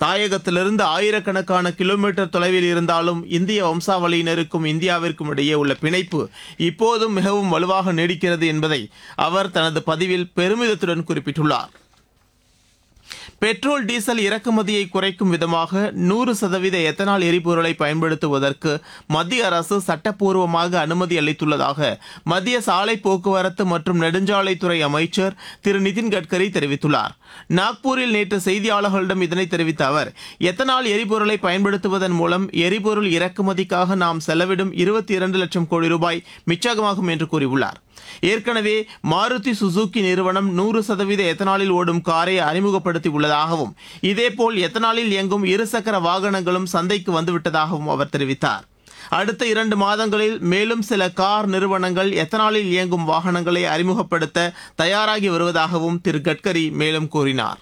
தாயகத்திலிருந்து ஆயிரக்கணக்கான கிலோமீட்டர் தொலைவில் இருந்தாலும் இந்திய வம்சாவளியினருக்கும் இந்தியாவிற்கும் இடையே உள்ள பிணைப்பு இப்போதும் மிகவும் வலுவாக நீடிக்கிறது என்பதை அவர் தனது பதிவில் பெருமிதத்துடன் குறிப்பிட்டுள்ளார் பெட்ரோல் டீசல் இறக்குமதியை குறைக்கும் விதமாக நூறு சதவீத எத்தனால் எரிபொருளை பயன்படுத்துவதற்கு மத்திய அரசு சட்டப்பூர்வமாக அனுமதி அளித்துள்ளதாக மத்திய சாலை போக்குவரத்து மற்றும் நெடுஞ்சாலைத்துறை அமைச்சர் திரு நிதின் கட்கரி தெரிவித்துள்ளார் நாக்பூரில் நேற்று செய்தியாளர்களிடம் இதனை தெரிவித்த அவர் எத்தனால் எரிபொருளை பயன்படுத்துவதன் மூலம் எரிபொருள் இறக்குமதிக்காக நாம் செலவிடும் இருபத்தி இரண்டு லட்சம் கோடி ரூபாய் மிச்சமாகும் என்று கூறியுள்ளார் ஏற்கனவே மாருதி சுசுகி நிறுவனம் நூறு சதவீத எத்தனாலில் ஓடும் காரை அறிமுகப்படுத்தி உள்ளதாகவும் இதேபோல் எத்தனாலில் இயங்கும் இருசக்கர வாகனங்களும் சந்தைக்கு வந்துவிட்டதாகவும் அவர் தெரிவித்தார் அடுத்த இரண்டு மாதங்களில் மேலும் சில கார் நிறுவனங்கள் எத்தனாலில் இயங்கும் வாகனங்களை அறிமுகப்படுத்த தயாராகி வருவதாகவும் திரு கட்கரி மேலும் கூறினார்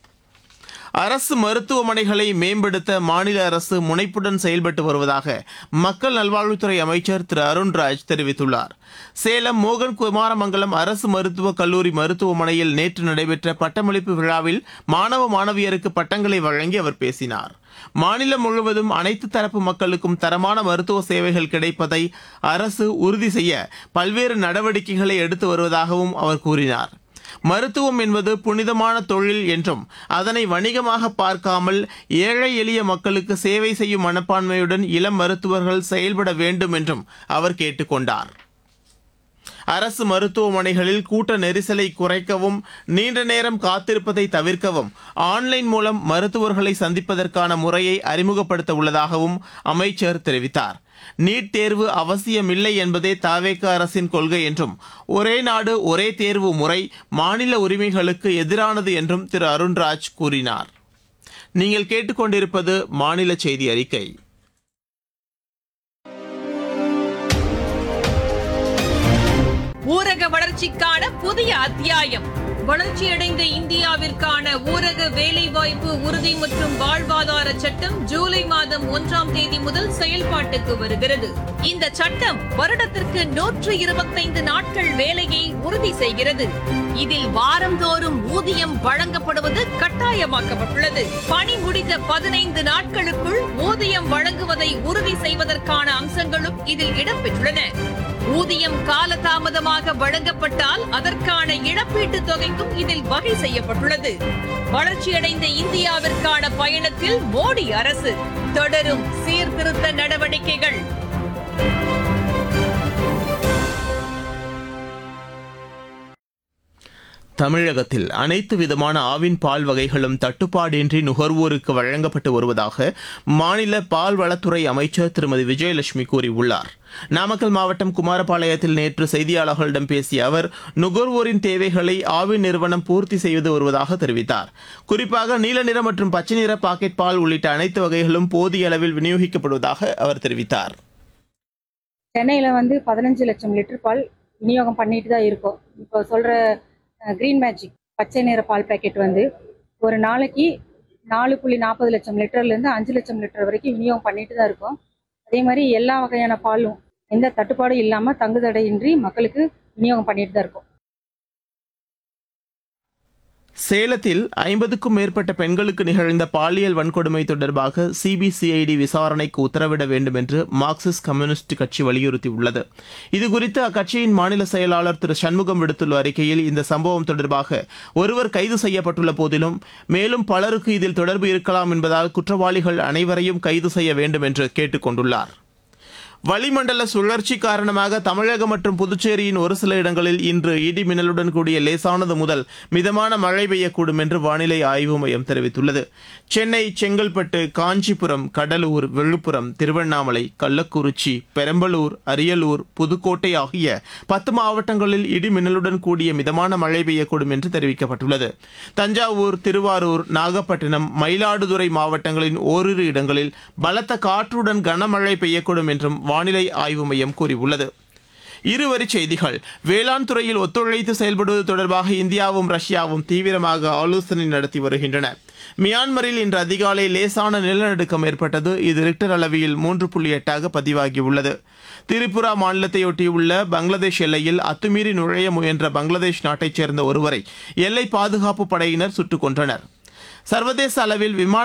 அரசு மருத்துவமனைகளை மேம்படுத்த மாநில அரசு முனைப்புடன் செயல்பட்டு வருவதாக மக்கள் நல்வாழ்வுத்துறை அமைச்சர் திரு அருண்ராஜ் தெரிவித்துள்ளார் சேலம் மோகன் குமாரமங்கலம் அரசு மருத்துவக் கல்லூரி மருத்துவமனையில் நேற்று நடைபெற்ற பட்டமளிப்பு விழாவில் மாணவ மாணவியருக்கு பட்டங்களை வழங்கி அவர் பேசினார் மாநிலம் முழுவதும் அனைத்து தரப்பு மக்களுக்கும் தரமான மருத்துவ சேவைகள் கிடைப்பதை அரசு உறுதி செய்ய பல்வேறு நடவடிக்கைகளை எடுத்து வருவதாகவும் அவர் கூறினார் மருத்துவம் என்பது புனிதமான தொழில் என்றும் அதனை வணிகமாக பார்க்காமல் ஏழை எளிய மக்களுக்கு சேவை செய்யும் மனப்பான்மையுடன் இளம் மருத்துவர்கள் செயல்பட வேண்டும் என்றும் அவர் கேட்டுக்கொண்டார் அரசு மருத்துவமனைகளில் கூட்ட நெரிசலை குறைக்கவும் நீண்ட நேரம் காத்திருப்பதை தவிர்க்கவும் ஆன்லைன் மூலம் மருத்துவர்களை சந்திப்பதற்கான முறையை அறிமுகப்படுத்த உள்ளதாகவும் அமைச்சர் தெரிவித்தார் நீட் தேர்வு அவசியமில்லை என்பதே தாவேக அரசின் கொள்கை என்றும் ஒரே நாடு ஒரே தேர்வு முறை மாநில உரிமைகளுக்கு எதிரானது என்றும் திரு அருண்ராஜ் கூறினார் நீங்கள் கேட்டுக்கொண்டிருப்பது மாநில செய்தி அறிக்கை ஊரக வளர்ச்சிக்கான புதிய அத்தியாயம் வளர்ச்சியடைந்த இந்தியாவிற்கான ஊரக வேலைவாய்ப்பு உறுதி மற்றும் வாழ்வாதார சட்டம் ஜூலை மாதம் ஒன்றாம் தேதி முதல் செயல்பாட்டுக்கு வருகிறது இந்த சட்டம் வருடத்திற்கு நூற்று இருபத்தைந்து நாட்கள் வேலையை உறுதி செய்கிறது இதில் வாரந்தோறும் ஊதியம் வழங்கப்படுவது கட்டாயமாக்கப்பட்டுள்ளது பணி முடிந்த பதினைந்து நாட்களுக்குள் ஊதியம் வழங்குவதை உறுதி செய்வதற்கான அம்சங்களும் இதில் இடம்பெற்றுள்ளன ஊதியம் காலதாமதமாக வழங்கப்பட்டால் அதற்கான இழப்பீட்டுத் தொகைக்கும் இதில் வகை செய்யப்பட்டுள்ளது வளர்ச்சியடைந்த இந்தியாவிற்கான பயணத்தில் மோடி அரசு தொடரும் சீர்திருத்த நடவடிக்கைகள் தமிழகத்தில் அனைத்து விதமான ஆவின் பால் வகைகளும் தட்டுப்பாடின்றி நுகர்வோருக்கு வழங்கப்பட்டு வருவதாக மாநில பால்வளத்துறை அமைச்சர் திருமதி விஜயலட்சுமி கூறியுள்ளார் நாமக்கல் மாவட்டம் குமாரபாளையத்தில் நேற்று செய்தியாளர்களிடம் பேசிய அவர் நுகர்வோரின் தேவைகளை ஆவின் நிறுவனம் பூர்த்தி செய்து வருவதாக தெரிவித்தார் குறிப்பாக நீல நிற மற்றும் பச்சை நிற பாக்கெட் பால் உள்ளிட்ட அனைத்து வகைகளும் போதிய அளவில் விநியோகிக்கப்படுவதாக அவர் தெரிவித்தார் சென்னையில் வந்து பதினஞ்சு லட்சம் லிட்டர் பால் விநியோகம் பண்ணிட்டு தான் இருக்கோம் இப்போ சொல்கிற க்ரீன் மேஜிக் பச்சை நிற பால் பேக்கெட் வந்து ஒரு நாளைக்கு நாலு புள்ளி நாற்பது லட்சம் லிட்டர்லேருந்து அஞ்சு லட்சம் லிட்டர் வரைக்கும் விநியோகம் பண்ணிட்டு தான் இருக்கோம் அதே மாதிரி எல்லா வகையான பாலும் எந்த தட்டுப்பாடும் இல்லாமல் தங்குதடையின்றி மக்களுக்கு விநியோகம் பண்ணிட்டு தான் இருக்கோம் சேலத்தில் ஐம்பதுக்கும் மேற்பட்ட பெண்களுக்கு நிகழ்ந்த பாலியல் வன்கொடுமை தொடர்பாக சிபிசிஐடி விசாரணைக்கு உத்தரவிட வேண்டும் என்று மார்க்சிஸ்ட் கம்யூனிஸ்ட் கட்சி வலியுறுத்தியுள்ளது இதுகுறித்து அக்கட்சியின் மாநில செயலாளர் திரு சண்முகம் விடுத்துள்ள அறிக்கையில் இந்த சம்பவம் தொடர்பாக ஒருவர் கைது செய்யப்பட்டுள்ள போதிலும் மேலும் பலருக்கு இதில் தொடர்பு இருக்கலாம் என்பதால் குற்றவாளிகள் அனைவரையும் கைது செய்ய வேண்டும் என்று கேட்டுக் கொண்டுள்ளார் வளிமண்டல சுழற்சி காரணமாக தமிழகம் மற்றும் புதுச்சேரியின் ஒரு சில இடங்களில் இன்று இடி மின்னலுடன் கூடிய லேசானது முதல் மிதமான மழை பெய்யக்கூடும் என்று வானிலை ஆய்வு மையம் தெரிவித்துள்ளது சென்னை செங்கல்பட்டு காஞ்சிபுரம் கடலூர் விழுப்புரம் திருவண்ணாமலை கள்ளக்குறிச்சி பெரம்பலூர் அரியலூர் புதுக்கோட்டை ஆகிய பத்து மாவட்டங்களில் இடி மின்னலுடன் கூடிய மிதமான மழை பெய்யக்கூடும் என்று தெரிவிக்கப்பட்டுள்ளது தஞ்சாவூர் திருவாரூர் நாகப்பட்டினம் மயிலாடுதுறை மாவட்டங்களின் ஓரிரு இடங்களில் பலத்த காற்றுடன் கனமழை பெய்யக்கூடும் என்றும் வானிலை ஆய்வு மையம் கூறியுள்ளது இருவரிச் செய்திகள் வேளாண் துறையில் ஒத்துழைத்து செயல்படுவது தொடர்பாக இந்தியாவும் ரஷ்யாவும் தீவிரமாக ஆலோசனை நடத்தி வருகின்றன மியான்மரில் இன்று அதிகாலை லேசான நிலநடுக்கம் ஏற்பட்டது இது ரிக்டர் அளவில் மூன்று புள்ளி எட்டாக பதிவாகியுள்ளது திரிபுரா மாநிலத்தையொட்டியுள்ள பங்களாதேஷ் எல்லையில் அத்துமீறி நுழைய முயன்ற பங்களாதேஷ் நாட்டைச் சேர்ந்த ஒருவரை எல்லை பாதுகாப்பு படையினர் சுட்டுக் கொன்றனர் சர்வதேச அளவில் விமான